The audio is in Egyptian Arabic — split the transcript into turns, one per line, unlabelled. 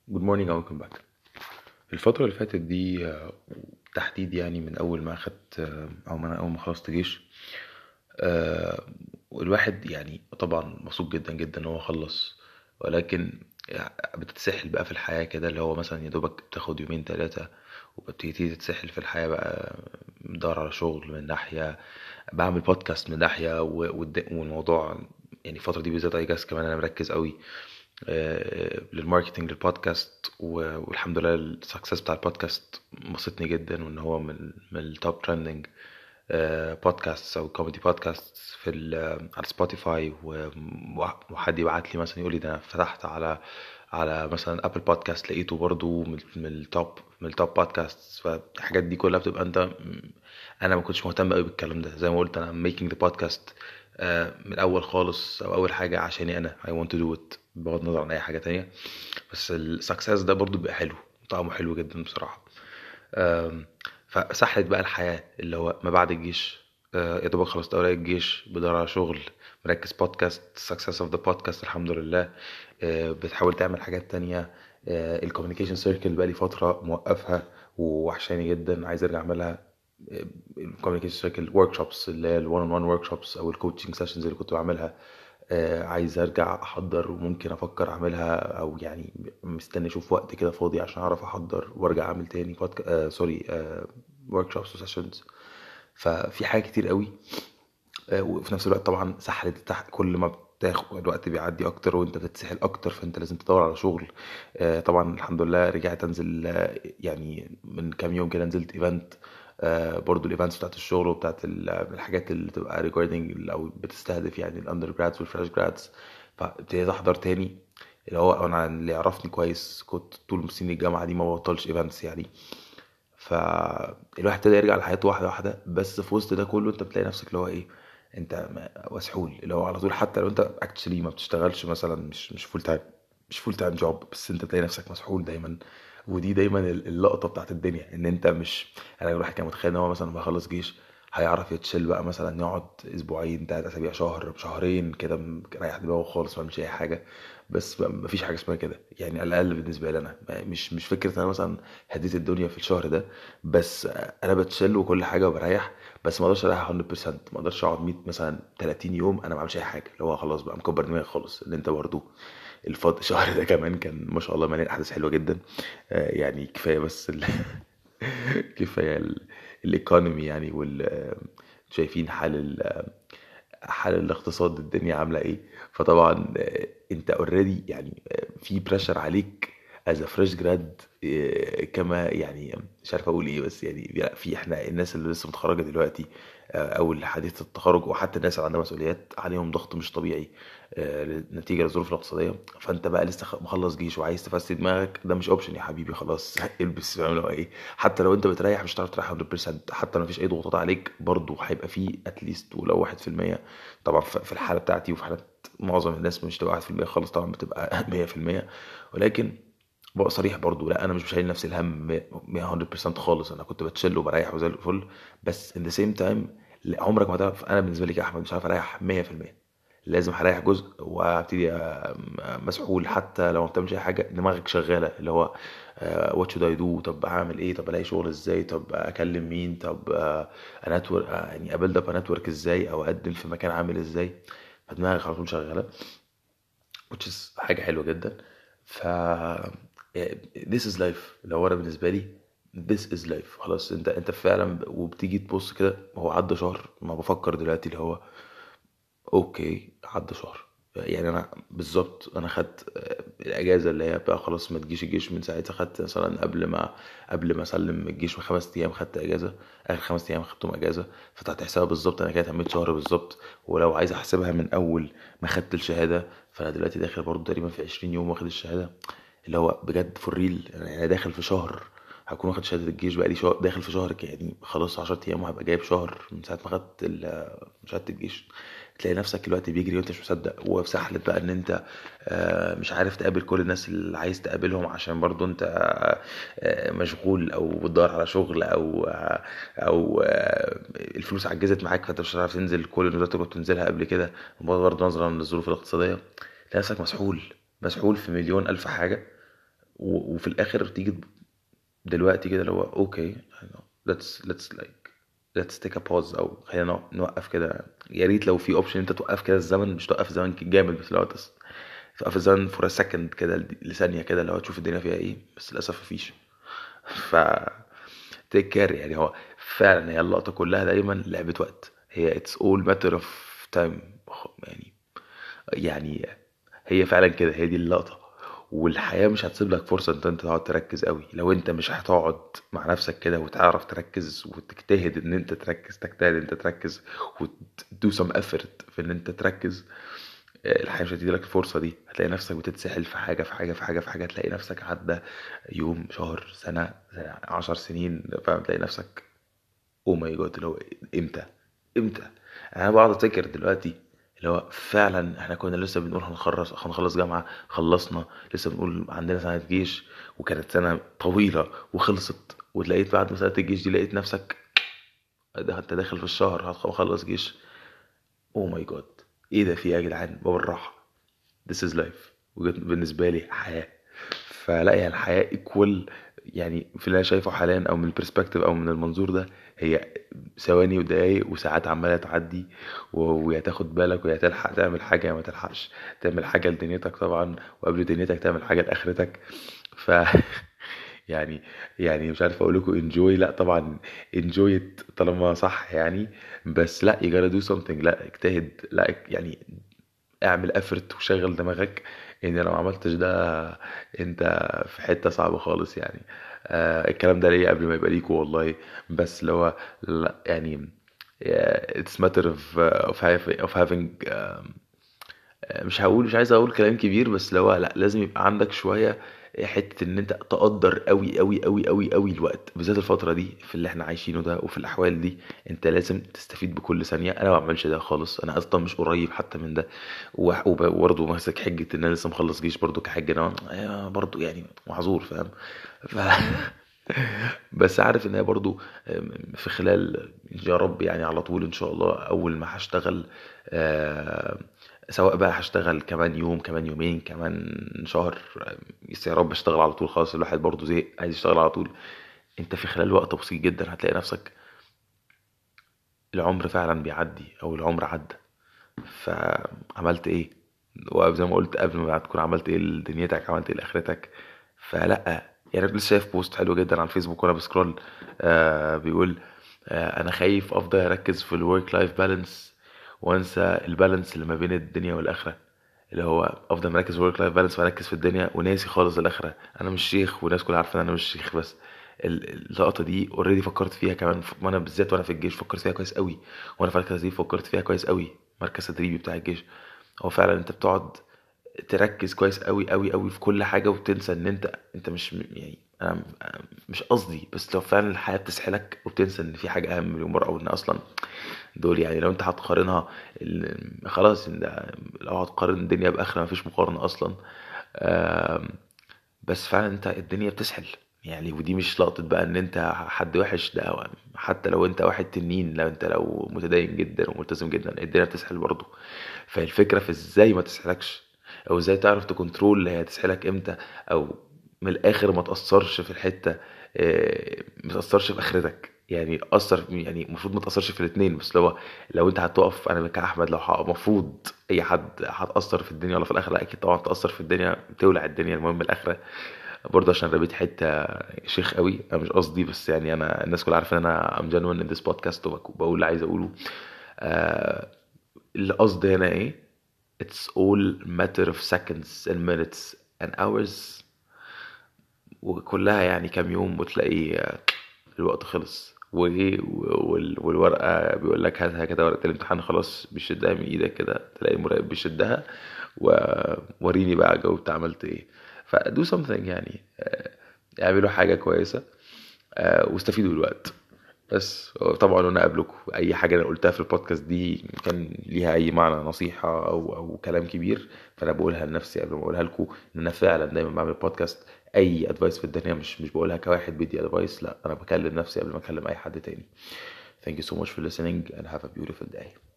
جود مورنينج ويلكم باك الفترة اللي فاتت دي آه، تحديد يعني من أول ما أخدت آه، أو من أول ما خلصت جيش آه، والواحد يعني طبعا مبسوط جدا جدا إن هو خلص ولكن بتتسحل بقى في الحياة كده اللي هو مثلا يا دوبك بتاخد يومين تلاتة وبتبتدي تتسحل في الحياة بقى بدور على شغل من ناحية بعمل بودكاست من ناحية و- والد- والموضوع يعني الفترة دي بالذات أي جاز كمان أنا مركز قوي آه، للماركتينج للبودكاست و- والحمد لله السكسس بتاع البودكاست بسطني جدا وان هو من من التوب ترندنج بودكاست او كوميدي بودكاست في ال- على سبوتيفاي و- وحد يبعت لي مثلا يقول لي ده انا فتحت على على مثلا ابل بودكاست لقيته برضو من من التوب من التوب بودكاست فالحاجات دي كلها بتبقى انت انا ما كنتش مهتم قوي بالكلام ده زي ما قلت انا making the podcast آه، من الاول خالص او اول حاجه عشاني انا I want to do it بغض النظر عن اي حاجه تانية بس السكسس ده برضو بيبقى حلو طعمه حلو جدا بصراحه آم، فسحلت بقى الحياه اللي هو ما بعد الجيش آه، يا دوبك خلصت اوراق الجيش بدور على شغل مركز بودكاست سكسس اوف ذا بودكاست الحمد لله آه، بتحاول تعمل حاجات تانية الكوميونيكيشن سيركل بقى لي فتره موقفها ووحشاني جدا عايز ارجع اعملها الكوميونيكيشن سيركل ورك شوبس اللي هي الون اون وان ورك شوبس او الكوتشنج سيشنز اللي كنت بعملها آه، عايز ارجع احضر وممكن افكر اعملها او يعني مستني اشوف وقت كده فاضي عشان اعرف احضر وارجع اعمل تاني بودكا... آه سوري ورك شوبس وسيشنز ففي حاجات كتير قوي آه، وفي نفس الوقت طبعا سحلت تحت كل ما بتاخد الوقت بيعدي اكتر وانت بتتسحل اكتر فانت لازم تدور على شغل آه، طبعا الحمد لله رجعت انزل آه، يعني من كام يوم كده نزلت ايفنت برضو الايفنتس بتاعت الشغل وبتاعت ال- الحاجات اللي تبقى ريجاردنج او بتستهدف يعني الاندر جرادز والفريش جرادز فابتديت احضر تاني اللي هو انا اللي يعرفني كويس كنت طول سنين الجامعه دي ما ببطلش ايفنتس يعني فالواحد ابتدى يرجع لحياته واحده واحده بس في وسط ده كله انت بتلاقي نفسك اللي هو ايه انت م- مسحول اللي هو على طول حتى لو انت اكشلي ما بتشتغلش مثلا مش مش فول تايم مش فول تايم جوب بس انت تلاقي نفسك مسحول دايما ودي دايما ال- اللقطه بتاعت الدنيا ان انت مش انا الواحد كان متخيل ان هو مثلا لما يخلص جيش هيعرف يتشيل بقى مثلا يقعد اسبوعين تلات اسابيع شهر شهرين كده م- رايح دماغه خالص ما بيعملش اي حاجه بس ما مفيش حاجه اسمها كده يعني على الاقل بالنسبه لي انا ما- مش مش فكره ان انا مثلا هديت الدنيا في الشهر ده بس انا بتشيل وكل حاجه وبريح بس ما اقدرش اريح 100% ما اقدرش اقعد 100 مثلا 30 يوم انا ما بعملش اي حاجه اللي هو خلاص بقى مكبر دماغي خالص ان انت برضو الفض الشهر ده كمان كان ما شاء الله مليان احداث حلوه جدا آه، يعني كفايه بس ال... كفايه ال... الايكونومي يعني وال آه، شايفين حال ال... حال الاقتصاد الدنيا عامله ايه فطبعا آه، انت اوريدي يعني آه، في بريشر عليك از فريش جراد كما يعني مش عارف اقول ايه بس يعني لا، في احنا الناس اللي لسه متخرجه دلوقتي آه، او اللي حديثه التخرج وحتى الناس اللي عندها مسؤوليات عليهم ضغط مش طبيعي آه، نتيجه للظروف الاقتصاديه فانت بقى لسه خ- مخلص جيش وعايز تفسد دماغك ده مش اوبشن يا حبيبي خلاص البس فاهم اللي هو ايه حتى لو انت بتريح مش هتعرف تريح 100% حتى لو مفيش اي ضغوطات عليك برضه هيبقى فيه اتليست ولو 1% طبعا ف- في الحاله بتاعتي وفي حالات معظم الناس مش تبقى 1% خالص طبعا بتبقى 100% ولكن ببقى صريح برضو لا انا مش شايل نفس الهم 100% خالص انا كنت بتشيل وبريح وزي الفل بس in the same time لا، عمرك ما هتعرف انا بالنسبه لي كاحمد مش عارف اريح 100% لازم هريح جزء وابتدي أ- مسحول حتى لو ما بتعملش اي حاجه دماغك شغاله اللي هو وات شود اي دو طب اعمل ايه طب الاقي شغل ازاي طب اكلم مين طب انتورك يعني ابلد اب نتورك ازاي او اقدم في مكان عامل ازاي فدماغك على طول شغاله which is حاجة حلوة جدا ف this is life لو انا بالنسبة لي this is life خلاص انت انت فعلا وبتيجي تبص كده هو عدى شهر ما بفكر دلوقتي اللي هو اوكي عدى شهر يعني انا بالظبط انا خدت آه، الاجازه اللي هي بقى خلاص ما تجيش الجيش من ساعتها خدت مثلا قبل ما قبل ما اسلم الجيش بخمس ايام خدت اجازه اخر خمس ايام خدتهم اجازه فتحت حسابها بالظبط انا كده تميت شهر بالظبط ولو عايز احسبها من اول ما خدت الشهاده فانا دلوقتي داخل برضه تقريبا في 20 يوم واخد الشهاده اللي هو بجد فور ريل يعني انا داخل في شهر هكون واخد شهاده الجيش بقى لي شهر داخل في شهر يعني خلاص 10 ايام وهبقى جايب شهر من ساعه ما خدت ال- شهاده الجيش تلاقي نفسك الوقت بيجري وانت مش مصدق وفي سحلة بقى ان انت آه، مش عارف تقابل كل الناس اللي عايز تقابلهم عشان برضو انت آه، مشغول او بتدور على شغل او آه، او آه، الفلوس عجزت معاك فانت مش هتعرف تنزل كل النزولات اللي كنت بتنزلها قبل كده برضه نظرا للظروف الاقتصاديه تلاقي نفسك مسحول مسحول في مليون الف حاجه و- وفي الاخر تيجي دلوقتي كده اللي هو اوكي let's let's like let's take a pause او خلينا نق- نوقف كده يا ريت لو في اوبشن انت توقف كده الزمن مش توقف الزمن جامد بس لو تس- توقف الزمن فور سكند كده لثانيه كده لو تشوف الدنيا فيها ايه بس للاسف مفيش ف تيك كير يعني هو فعلا هي اللقطه كلها دايما لعبه وقت هي اتس اول ماتر اوف تايم يعني يعني هي فعلا كده هي دي اللقطة والحياة مش هتسيب لك فرصة انت انت تقعد تركز قوي لو انت مش هتقعد مع نفسك كده وتعرف تركز وتجتهد ان انت تركز تجتهد ان انت تركز وتدو سم effort في ان انت تركز آه، الحياة مش هتدي لك الفرصة دي هتلاقي نفسك بتتسحل في حاجة في حاجة في حاجة في حاجة تلاقي نفسك عدى يوم شهر سنة سنة، عشر سنين فاهم تلاقي نفسك او ماي جاد اللي هو امتى امتى انا بقعد افتكر دلوقتي اللي هو فعلا احنا كنا لسه بنقول هنخلص هنخلص جامعه خلصنا لسه بنقول عندنا سنه جيش وكانت سنه طويله وخلصت وتلاقيت بعد ما سنه الجيش دي لقيت نفسك ده انت داخل في الشهر هتخلص جيش او ماي جاد ايه ده في ايه يا جدعان بالراحه this is life وجد- بالنسبه لي حياه فلا هي الحياه ايكوال يعني في اللي انا شايفه حاليا او من البرسبكتيف او من المنظور ده هي ثواني ودقايق وساعات عماله تعدي و- ويا تاخد بالك ويا تلحق تعمل حاجه يا ما تلحقش تعمل حاجه لدنيتك طبعا وقبل دنيتك تعمل حاجه لاخرتك ف يعني يعني مش عارف اقول لكم انجوي لا طبعا انجوي طالما صح يعني بس لا you gotta do something لا اجتهد لا يعني اعمل افرت وشغل دماغك ان لو ما عملتش ده انت في حتة صعبة خالص يعني آه الكلام ده ليا قبل ما يبقى ليكوا والله بس اللي هو لا يعني yeah, it's matter of uh, of having of having um, مش هقول مش عايز اقول كلام كبير بس لو لا لازم يبقى عندك شويه حته ان انت تقدر قوي قوي قوي قوي قوي الوقت بالذات الفتره دي في اللي احنا عايشينه ده وفي الاحوال دي انت لازم تستفيد بكل ثانيه انا ما بعملش ده خالص انا اصلا مش قريب حتى من ده وح- وب- وبرضه ماسك حجه ان انا لسه مخلص جيش برضه كحجه انا آه، برضه يعني معذور فاهم ف... بس عارف ان هي برضو في خلال يا رب يعني على طول ان شاء الله اول ما هشتغل آه، سواء بقى هشتغل كمان يوم كمان يومين كمان شهر بس يا رب اشتغل على طول خلاص الواحد برضو زهق عايز يشتغل على طول انت في خلال وقت بسيط جدا هتلاقي نفسك العمر فعلا بيعدي او العمر عدى فعملت ايه وزي ما قلت قبل ما تكون عملت ايه لدنيتك عملت ايه لاخرتك فلا يعني انا لسه شايف بوست حلو جدا على الفيسبوك وانا بسكرول آه بيقول آه انا خايف افضل اركز في الورك لايف بالانس وانسى البالانس اللي ما بين الدنيا والاخره اللي هو افضل مركز في الورك لايف بالانس واركز في الدنيا وناسي خالص الاخره انا مش شيخ والناس كلها عارفه ان انا مش شيخ بس ال- اللقطه دي اوريدي فكرت فيها كمان ف- وانا بالذات وانا في الجيش فكرت فيها كويس قوي وانا في مركز تدريب فكرت فيها كويس قوي مركز تدريبي بتاع الجيش هو فعلا انت بتقعد تركز كويس قوي قوي قوي في كل حاجه وتنسى ان انت انت مش يعني انا أنا مش قصدي بس لو فعلا الحياه بتسحلك وبتنسى ان في حاجه اهم مليون مره او ان اصلا دول يعني لو انت هتقارنها ال- خلاص إن لو هتقارن الدنيا باخره مفيش مقارنه اصلا آم، بس فعلا انت الدنيا بتسحل يعني ودي مش لقطة بقى ان انت حد وحش ده حتى لو انت واحد تنين لو انت لو متدين جدا وملتزم جدا الدنيا بتسحل برضه فالفكرة في ازاي ما تسحلكش او ازاي تعرف تكنترول هي هتسحلك امتى او من الاخر ما تأثرش في الحتة اه، ما تأثرش في اخرتك يعني اثر يعني المفروض ما تأثرش في الاتنين بس لو لو انت هتقف انا كأحمد لو ه- المفروض اي حد هتأثر في الدنيا ولا في الاخرة لا اكيد طبعا تأثر في الدنيا تولع الدنيا المهم الاخرة برضه عشان رميت حته شيخ قوي انا مش قصدي بس يعني انا الناس كلها عارفه ان انا ام جنوين ان ذس بودكاست وبقول اللي عايز اقوله آه القصد هنا ايه it's all matter of seconds and minutes and hours وكلها يعني كام يوم وتلاقي آه، الوقت خلص وايه وال- والورقه بيقول لك هاتها كده ورقه الامتحان خلاص بيشدها من ايدك كده تلاقي المراقب بيشدها ووريني بقى جاوبت عملت ايه فدو something يعني آه، اعملوا حاجه كويسه آه، واستفيدوا بالوقت بس طبعا وانا قبلكم اي حاجه انا قلتها في البودكاست دي كان ليها اي معنى نصيحه او او كلام كبير فانا بقولها لنفسي قبل ما اقولها لكم ان انا فعلا دايما بعمل بودكاست اي ادفايس في الدنيا مش مش بقولها كواحد بيدي ادفايس لا انا بكلم نفسي قبل ما اكلم اي حد تاني thank you so much for listening and have a beautiful day